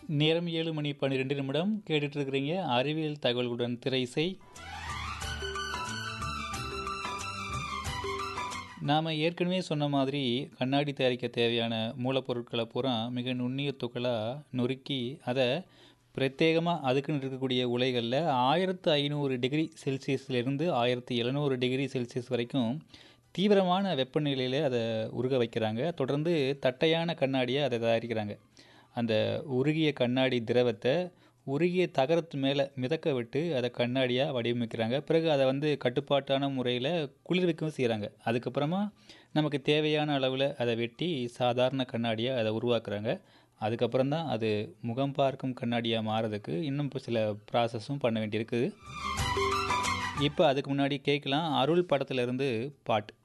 நேரம் ஏழு மணி பன்னிரெண்டு நிமிடம் கேட்டுட்டு இருக்கிறீங்க அறிவியல் தகவல்களுடன் திரை இசை நாம் ஏற்கனவே சொன்ன மாதிரி கண்ணாடி தயாரிக்க தேவையான மூலப்பொருட்களை பூரா மிக நுண்ணிய துகளாக நொறுக்கி அதை பிரத்யேகமாக அதுக்குன்னு இருக்கக்கூடிய உலைகளில் ஆயிரத்து ஐநூறு டிகிரி செல்சியஸ்லேருந்து ஆயிரத்தி எழுநூறு டிகிரி செல்சியஸ் வரைக்கும் தீவிரமான வெப்பநிலையில் அதை உருக வைக்கிறாங்க தொடர்ந்து தட்டையான கண்ணாடியை அதை தயாரிக்கிறாங்க அந்த உருகிய கண்ணாடி திரவத்தை உருகிய தகரத்து மேலே மிதக்க விட்டு அதை கண்ணாடியாக வடிவமைக்கிறாங்க பிறகு அதை வந்து கட்டுப்பாட்டான முறையில் குளிர்விக்கவும் செய்கிறாங்க அதுக்கப்புறமா நமக்கு தேவையான அளவில் அதை வெட்டி சாதாரண கண்ணாடியாக அதை உருவாக்குறாங்க அதுக்கப்புறம் தான் அது முகம் பார்க்கும் கண்ணாடியாக மாறதுக்கு இன்னும் இப்போ சில ப்ராசஸும் பண்ண வேண்டியிருக்குது இப்போ அதுக்கு முன்னாடி கேட்கலாம் அருள் படத்துலேருந்து பாட்டு